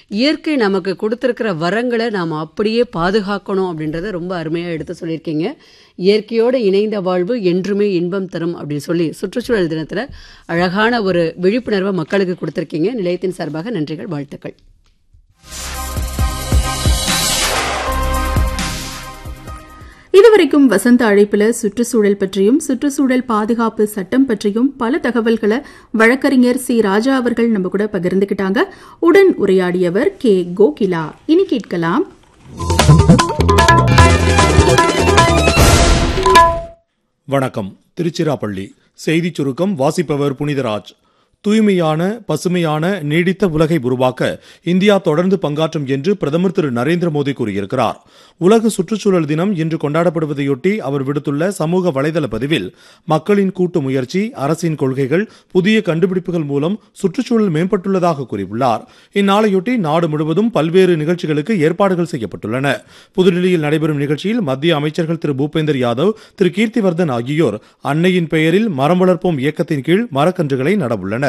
இயற்கை நமக்கு கொடுத்துருக்கிற வரங்களை நாம் அப்படியே பாதுகாக்கணும் அப்படின்றத ரொம்ப அருமையாக எடுத்து சொல்லியிருக்கீங்க இயற்கையோடு இணைந்த வாழ்வு என்றுமே இன்பம் தரும் அப்படின்னு சொல்லி சுற்றுச்சூழல் தினத்தில் அழகான ஒரு விழிப்புணர்வை மக்களுக்கு கொடுத்துருக்கீங்க நிலையத்தின் சார்பாக நன்றிகள் வாழ்த்துக்கள் இதுவரைக்கும் வசந்த அழைப்புல சுற்றுச்சூழல் பற்றியும் சுற்றுச்சூழல் பாதுகாப்பு சட்டம் பற்றியும் பல தகவல்களை வழக்கறிஞர் சி ராஜா அவர்கள் நம்ம கூட பகிர்ந்துகிட்டாங்க உடன் உரையாடியவர் கே கோகிலா இனி கேட்கலாம் வணக்கம் திருச்சிராப்பள்ளி செய்திச் சுருக்கம் வாசிப்பவர் புனிதராஜ் தூய்மையான பசுமையான நீடித்த உலகை உருவாக்க இந்தியா தொடர்ந்து பங்காற்றும் என்று பிரதமர் திரு நரேந்திர மோடி கூறியிருக்கிறார் உலக சுற்றுச்சூழல் தினம் இன்று கொண்டாடப்படுவதையொட்டி அவர் விடுத்துள்ள சமூக வலைதள பதிவில் மக்களின் கூட்டு முயற்சி அரசின் கொள்கைகள் புதிய கண்டுபிடிப்புகள் மூலம் சுற்றுச்சூழல் மேம்பட்டுள்ளதாக கூறியுள்ளார் இந்நாளையொட்டி நாடு முழுவதும் பல்வேறு நிகழ்ச்சிகளுக்கு ஏற்பாடுகள் செய்யப்பட்டுள்ளன புதுடில்லியில் நடைபெறும் நிகழ்ச்சியில் மத்திய அமைச்சர்கள் திரு பூபேந்தர் யாதவ் திரு கீர்த்திவர்தன் ஆகியோர் அன்னையின் பெயரில் மரம் வளர்ப்போம் இயக்கத்தின் கீழ் மரக்கன்றுகளை நடவுள்ளனர்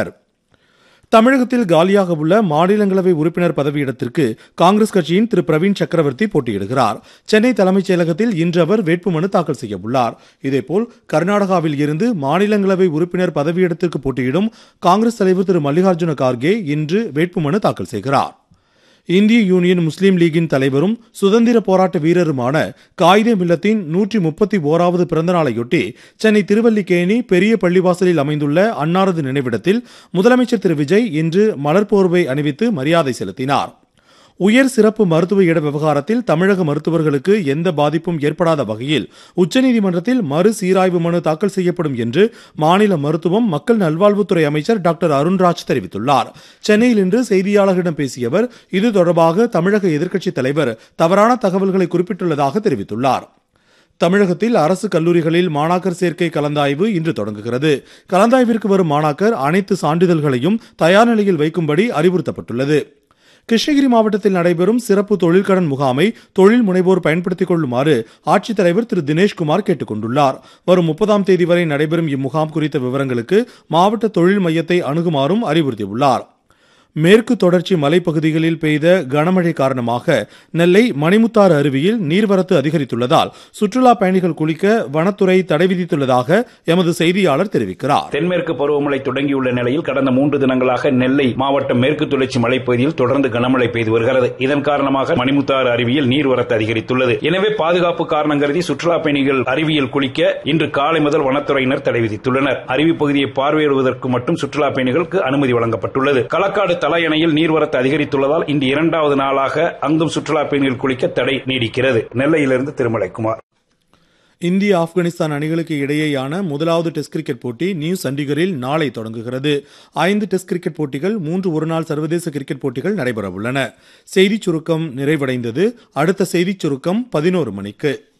தமிழகத்தில் காலியாக உள்ள மாநிலங்களவை உறுப்பினர் பதவியிடத்திற்கு காங்கிரஸ் கட்சியின் திரு பிரவீன் சக்கரவர்த்தி போட்டியிடுகிறார் சென்னை தலைமைச் செயலகத்தில் இன்று அவர் வேட்புமனு தாக்கல் செய்ய உள்ளார் இதேபோல் கர்நாடகாவில் இருந்து மாநிலங்களவை உறுப்பினர் பதவியிடத்திற்கு போட்டியிடும் காங்கிரஸ் தலைவர் திரு மல்லிகார்ஜுன கார்கே இன்று வேட்புமனு தாக்கல் செய்கிறார் இந்திய யூனியன் முஸ்லீம் லீகின் தலைவரும் சுதந்திர போராட்ட வீரருமான காயிதே மில்லத்தின் நூற்றி முப்பத்தி ஓராவது பிறந்த நாளையொட்டி சென்னை திருவல்லிக்கேணி பெரிய பள்ளிவாசலில் அமைந்துள்ள அன்னாரது நினைவிடத்தில் முதலமைச்சர் திரு விஜய் இன்று மலர்போர்வை அணிவித்து மரியாதை செலுத்தினார் உயர் சிறப்பு மருத்துவ இட விவகாரத்தில் தமிழக மருத்துவர்களுக்கு எந்த பாதிப்பும் ஏற்படாத வகையில் உச்சநீதிமன்றத்தில் மறு சீராய்வு மனு தாக்கல் செய்யப்படும் என்று மாநில மருத்துவம் மக்கள் நல்வாழ்வுத்துறை அமைச்சர் டாக்டர் அருண்ராஜ் தெரிவித்துள்ளார் சென்னையில் இன்று செய்தியாளர்களிடம் பேசிய அவர் இது தொடர்பாக தமிழக எதிர்க்கட்சித் தலைவர் தவறான தகவல்களை குறிப்பிட்டுள்ளதாக தெரிவித்துள்ளார் தமிழகத்தில் அரசு கல்லூரிகளில் மாணாக்கர் சேர்க்கை கலந்தாய்வு இன்று தொடங்குகிறது கலந்தாய்விற்கு வரும் மாணாக்கர் அனைத்து சான்றிதழ்களையும் தயார் நிலையில் வைக்கும்படி அறிவுறுத்தப்பட்டுள்ளது கிருஷ்ணகிரி மாவட்டத்தில் நடைபெறும் சிறப்பு தொழிற்கடன் முகாமை தொழில் முனைவோர் பயன்படுத்திக் கொள்ளுமாறு ஆட்சித்தலைவர் திரு தினேஷ்குமார் கேட்டுக் கொண்டுள்ளார் வரும் முப்பதாம் தேதி வரை நடைபெறும் இம்முகாம் குறித்த விவரங்களுக்கு மாவட்ட தொழில் மையத்தை அணுகுமாறும் அறிவுறுத்தியுள்ளார் மேற்கு தொடர்ச்சி மலைப்பகுதிகளில் பெய்த கனமழை காரணமாக நெல்லை மணிமுத்தாறு அருவியில் நீர்வரத்து அதிகரித்துள்ளதால் சுற்றுலா பயணிகள் குளிக்க வனத்துறை தடை விதித்துள்ளதாக எமது செய்தியாளர் தெரிவிக்கிறார் தென்மேற்கு பருவமழை தொடங்கியுள்ள நிலையில் கடந்த மூன்று தினங்களாக நெல்லை மாவட்டம் மேற்கு தொடர்ச்சி மலைப்பகுதியில் தொடர்ந்து கனமழை பெய்து வருகிறது இதன் காரணமாக மணிமுத்தாறு அருவியில் நீர்வரத்து அதிகரித்துள்ளது எனவே பாதுகாப்பு காரணம் கருதி சுற்றுலா பயணிகள் அருவியில் குளிக்க இன்று காலை முதல் வனத்துறையினர் தடை விதித்துள்ளனர் அருவி பகுதியை பார்வையிடுவதற்கு மட்டும் சுற்றுலா பயணிகளுக்கு அனுமதி வழங்கப்பட்டுள்ளது களக்காடு தலையணையில் நீர்வரத்து அதிகரித்துள்ளதால் இன்று இரண்டாவது நாளாக அங்கும் சுற்றுலா பயணிகள் குளிக்க தடை நீடிக்கிறது நெல்லையிலிருந்து திருமலைக்குமார் இந்திய ஆப்கானிஸ்தான் அணிகளுக்கு இடையேயான முதலாவது டெஸ்ட் கிரிக்கெட் போட்டி நியூ சண்டிகரில் நாளை தொடங்குகிறது ஐந்து டெஸ்ட் கிரிக்கெட் போட்டிகள் மூன்று ஒருநாள் சர்வதேச கிரிக்கெட் போட்டிகள் நடைபெறவுள்ளன செய்திச் சுருக்கம் நிறைவடைந்தது அடுத்த செய்திச் சுருக்கம் பதினோரு மணிக்கு